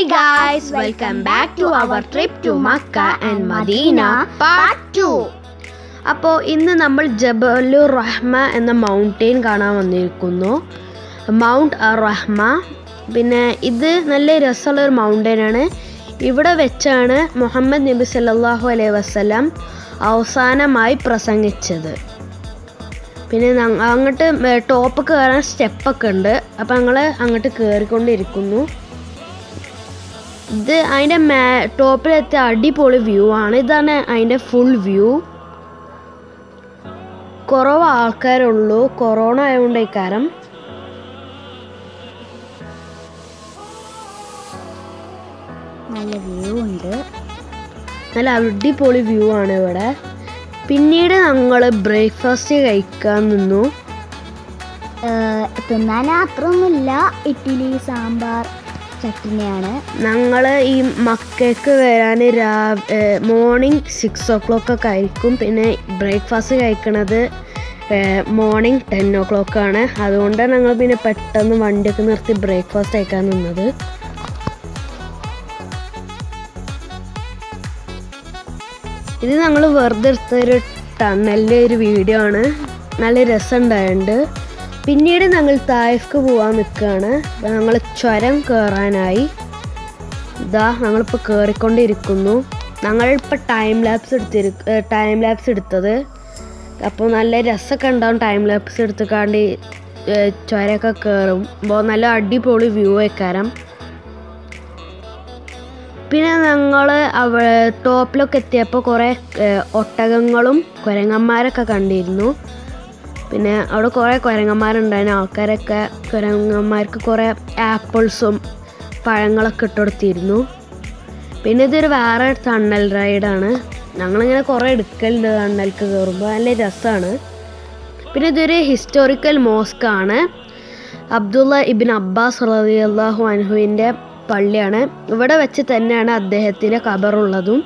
guys, welcome back to our trip to Makkah and Medina part 2. അപ്പോൾ ഇന്ന് നമ്മൾ ജബലുർ റഹ്മ എന്ന മൗണ്ടെയിൻ കാണാൻ വന്നിരിക്കുന്നു മൗണ്ട് അർ റഹ്മ പിന്നെ ഇത് നല്ല രസമുള്ള ഒരു മൗണ്ടെയിൻ ആണ് ഇവിടെ വെച്ചാണ് മുഹമ്മദ് നബി സല്ലല്ലാഹു അലൈഹി വസല്ലം അവസാനമായി പ്രസംഗിച്ചത് പിന്നെ ഞങ്ങ- അങ്ങോട്ട് ടോപ്പ് കയറാൻ സ്റ്റെപ്പൊക്കെ ഉണ്ട് അപ്പം ഞങ്ങൾ അങ്ങോട്ട് കയറിക്കൊണ്ടിരിക്കുന്നു ഇത് അതിൻ്റെ മേ ടോപ്പിലെത്തിയ അടിപൊളി വ്യൂ ആണ് ഇതാണ് അതിൻ്റെ ഫുൾ വ്യൂ കുറവ് ആൾക്കാരുള്ളൂ കൊറോണ ആയതുകൊണ്ട് ഇക്കാരം നല്ല വ്യൂ ഉണ്ട് നല്ല അടിപൊളി വ്യൂ ആണ് ഇവിടെ പിന്നീട് ഞങ്ങൾ ബ്രേക്ക്ഫാസ്റ്റ് കഴിക്കാൻ നിന്നു ഏഹ് തിന്നാൻ അത്രയൊന്നുമില്ല ഇഡ്ഡലി സാമ്പാർ ചട്നിയാണ് ഞങ്ങൾ ഈ മക്കയ്ക്ക് വരാൻ രാ മോർണിംഗ് സിക്സ് ഓ ക്ലോക്ക് ഒക്കെ ആയിരിക്കും പിന്നെ ബ്രേക്ക്ഫാസ്റ്റ് കഴിക്കണത് മോർണിംഗ് ടെൻ ഓ ക്ലോക്ക് ആണ് അതുകൊണ്ടാണ് ഞങ്ങൾ പിന്നെ പെട്ടെന്ന് വണ്ടിയൊക്കെ നിർത്തി ബ്രേക്ക്ഫാസ്റ്റ് കഴിക്കാൻ നിന്നത് ഇത് ഞങ്ങൾ വെറുതെ എടുത്തൊരു ടണലിൻ്റെ ഒരു വീഡിയോ ആണ് നല്ല രസമുണ്ടായിട്ടുണ്ട് പിന്നീട് ഞങ്ങൾ തായ്ഫ്ക്ക് പോകാൻ നിൽക്കുകയാണ് ഞങ്ങൾ ചുരം കയറാനായി ഇതാ ഞങ്ങളിപ്പോൾ കയറിക്കൊണ്ടിരിക്കുന്നു ഞങ്ങളിപ്പോൾ ടൈം ലാപ്സ് എടുത്തിരി ടൈം ലാപ്സ് എടുത്തത് അപ്പോൾ നല്ല രസമൊക്കെ ഉണ്ടാവും ടൈം ലാപ്സ് എടുത്തുകാണ്ട് ഈ, ഏ, ചുരമൊക്കെ കയറുമ്പോൾ നല്ല അടിപൊളി വ്യൂ വെക്കാരം പിന്നെ ഞങ്ങൾ അവ ടോപ്പിലൊക്കെ എത്തിയപ്പോൾ കുറേ ഏ, ഒട്ടകങ്ങളും കുരങ്ങന്മാരൊക്കെ കണ്ടിരുന്നു പിന്നെ അവിടെ കുറേ കുരങ്ങന്മാരുണ്ടായിരുന്നു ആൾക്കാരൊക്കെ കുരങ്ങന്മാർക്ക് കുറേ ആപ്പിൾസും പഴങ്ങളൊക്കെ ഇട്ടുകൊടുത്തിരുന്നു പിന്നെ ഇതൊരു വേറെ ടണ്ണൽ റൈഡാണ് ഞങ്ങളിങ്ങനെ കുറേ എടുക്കലുണ്ട് ടണ്ണലിക്ക് കയറുമ്പോൾ നല്ല രസമാണ് പിന്നെ ഇതൊരു ഹിസ്റ്റോറിക്കൽ മോസ്ക് ആണ് അബ്ദുള്ള ഇബിൻ അബ്ബാസ് റളിയല്ലാഹു അൻഹുവിൻ്റെ പള്ളിയാണ് ഇവിടെ വെച്ച് തന്നെയാണ് അദ്ദേഹത്തിൻ്റെ ഖബറുള്ളതും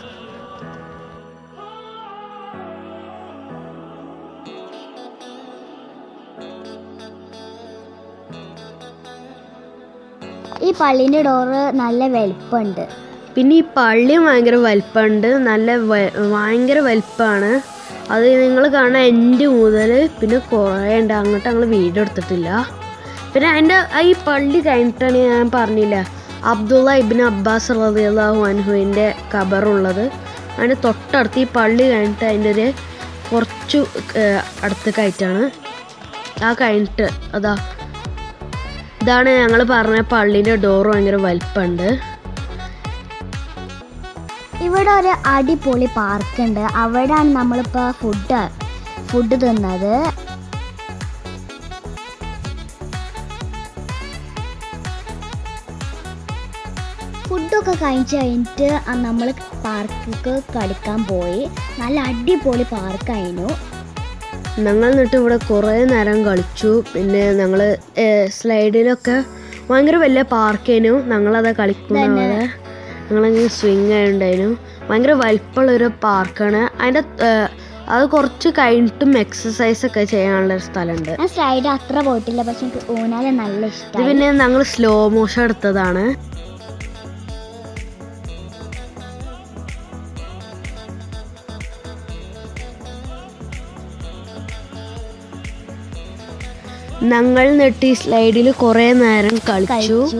ഈ പള്ളീൻ്റെ ഡോറ് നല്ല വലിപ്പമുണ്ട് പിന്നെ ഈ പള്ളിയും ഭയങ്കര വലിപ്പമുണ്ട് നല്ല വ- ഭയങ്കര വലിപ്പമാണ് അത് നിങ്ങൾ കാണാൻ എൻ്റെ മുതൽ പിന്നെ കുറേ ഉണ്ട് അങ്ങോട്ട് ഞങ്ങൾ വീഡിയോ എടുത്തിട്ടില്ല പിന്നെ അതിൻ്റെ ഈ പള്ളി കഴിഞ്ഞിട്ടാണ് ഞാൻ പറഞ്ഞില്ല അബ്ദുള്ള ഇബിൻ അബ്ബാസ് റളിയല്ലാഹു അൻഹുവിൻ്റെ ഖബറുള്ളത് അതിൻ്റെ തൊട്ടടുത്ത് ഈ പള്ളി കഴിഞ്ഞിട്ട് അതിൻ്റെ ഒരു കുറച്ചു ഏഹ്, അടുത്തേക്കായിട്ടാണ് ആ കഴിഞ്ഞിട്ട് അതാ ഇതാണ് ഞങ്ങൾ പറഞ്ഞ പള്ളീൻ്റെ ഡോറ് ഭയങ്കര വലിപ്പമുണ്ട് ഇവിടെ ഒരു അടിപൊളി പാർക്ക് ഉണ്ട് അവിടെയാണ് നമ്മളിപ്പോൾ ഫുഡ് ഫുഡ് തിന്നത് ഫുഡൊക്കെ കഴിച്ച് കഴിഞ്ഞിട്ട് നമ്മൾ പാർക്കിക്ക് കളിക്കാൻ പോയി നല്ല അടിപൊളി പാർക്കായിരുന്നു ഞങ്ങൾ എന്നിട്ട് ഇവിടെ കുറേ നേരം കളിച്ചു പിന്നെ ഞങ്ങൾ സ്ലൈഡിലൊക്കെ ഭയങ്കര വലിയ പാർക്കേനു ഞങ്ങളത് കളിക്കുന്ന തന്നെ. പോലെ ഞങ്ങളിങ്ങനെ സ്വിങ് ആയിട്ടുണ്ടായിരുന്നു ഭയങ്കര വലിപ്പമുള്ളൊരു പാർക്കാണ് അതിൻ്റെ ഏഹ്, അത് കുറച്ച് കഴിഞ്ഞിട്ടും എക്സസൈസ് ഒക്കെ ചെയ്യാനുള്ള ഒരു സ്ഥലമുണ്ട് ഞാൻ സ്ലൈഡ് അത്ര പോയിട്ടില്ല പക്ഷെ എനിക്ക് ഊനാല് നല്ല ഇത് ഇഷ്ടമായി പിന്നെ ഞങ്ങൾ സ്ലോ മോഷൻ എടുത്തതാണ് ഞങ്ങൾ നെട്ടി സ്ലൈഡിൽ കുറേ നേരം കളിച്ചു കഴിച്ചു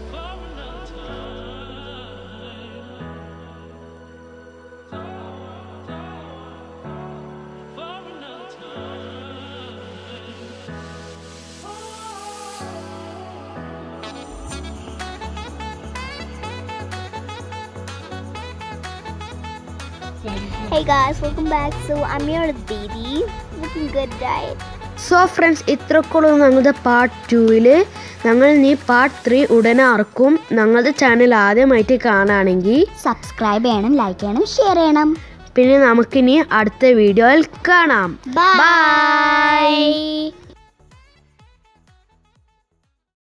Hey guys, welcome back. So I'm your Didi. Looking good, right? So friends ഇത്രക്കുള്ളൂ ഞങ്ങളുടെ പാർട്ട് ടൂവിൽ ഞങ്ങൾ ഇനി പാർട്ട് ത്രീ ഉടനെ ഇറക്കും ഞങ്ങളുടെ ചാനൽ ആദ്യമായിട്ട് കാണുകയാണെങ്കിൽ സബ്സ്ക്രൈബ് ചെയ്യണം ലൈക്ക് ചെയ്യണം ഷെയർ ചെയ്യണം പിന്നെ നമുക്കിനി അടുത്ത വീഡിയോയിൽ കാണാം ബൈ